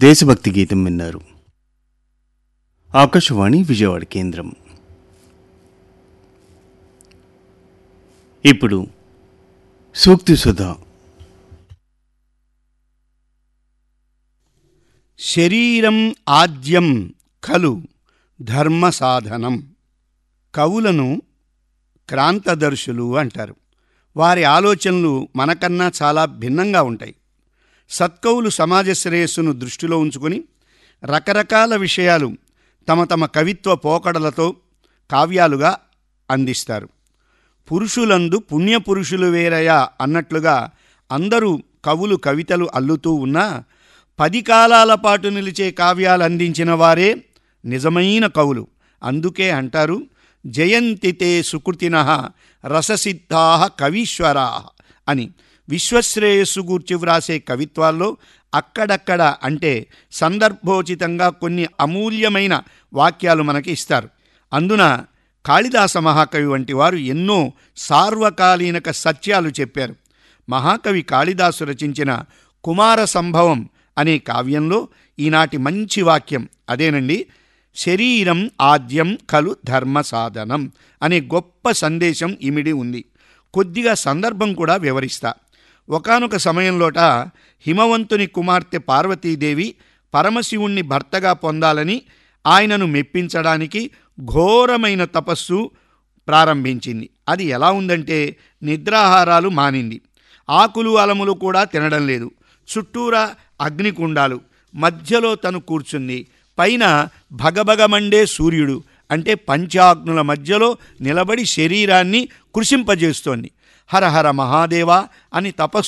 దేశభక్తి గీతం విన్నారు ఆకాశవాణి విజయవాడ కేంద్రం ఇప్పుడు సూక్తి సుధా శరీరం ఆద్యం ఖలు ధర్మ సాధనం కవులను క్రాంతదర్శులు అంటారు వారి ఆలోచనలు మనకన్నా చాలా భిన్నంగా ఉంటాయి సత్కవులు సమాజ శ్రేయస్సును దృష్టిలో ఉంచుకొని రకరకాల విషయాలు తమ తమ కవిత్వ పోకడలతో కావ్యాలుగా అందిస్తారు పురుషులందు పుణ్యపురుషులు వేరయా అన్నట్లుగా అందరూ కవులు కవితలు అల్లుతూ ఉన్నా పది కాలాల పాటు నిలిచే కావ్యాలు అందించిన వారే నిజమైన కవులు అందుకే అంటారు జయంతితే సుకృతిన రససిద్ధా కవీశ్వరా అని విశ్వశ్రేయస్సు గూర్చి వ్రాసే కవిత్వాల్లో అక్కడక్కడ అంటే సందర్భోచితంగా కొన్ని అమూల్యమైన వాక్యాలు మనకి ఇస్తారు అందున కాళిదాస మహాకవి వంటి వారు ఎన్నో సార్వకాలీనక సత్యాలు చెప్పారు మహాకవి కాళిదాసు రచించిన కుమార సంభవం అనే కావ్యంలో ఈనాటి మంచి వాక్యం అదేనండి శరీరం ఆద్యం కలు ధర్మ సాధనం అనే గొప్ప సందేశం ఇమిడి ఉంది కొద్దిగా సందర్భం కూడా వివరిస్తా ఒకానొక సమయంలోట హిమవంతుని కుమార్తె పార్వతీదేవి పరమశివుణ్ణి భర్తగా పొందాలని ఆయనను మెప్పించడానికి ఘోరమైన తపస్సు ప్రారంభించింది అది ఎలా ఉందంటే నిద్రాహారాలు మానింది ఆకులు అలములు కూడా తినడం లేదు చుట్టూరా అగ్నికుండాలు మధ్యలో తను కూర్చుంది పైన భగభగమండే సూర్యుడు అంటే పంచాగ్నుల మధ్యలో నిలబడి శరీరాన్ని కృషింపజేస్తోంది హరహర మహాదేవా అని తపస్సు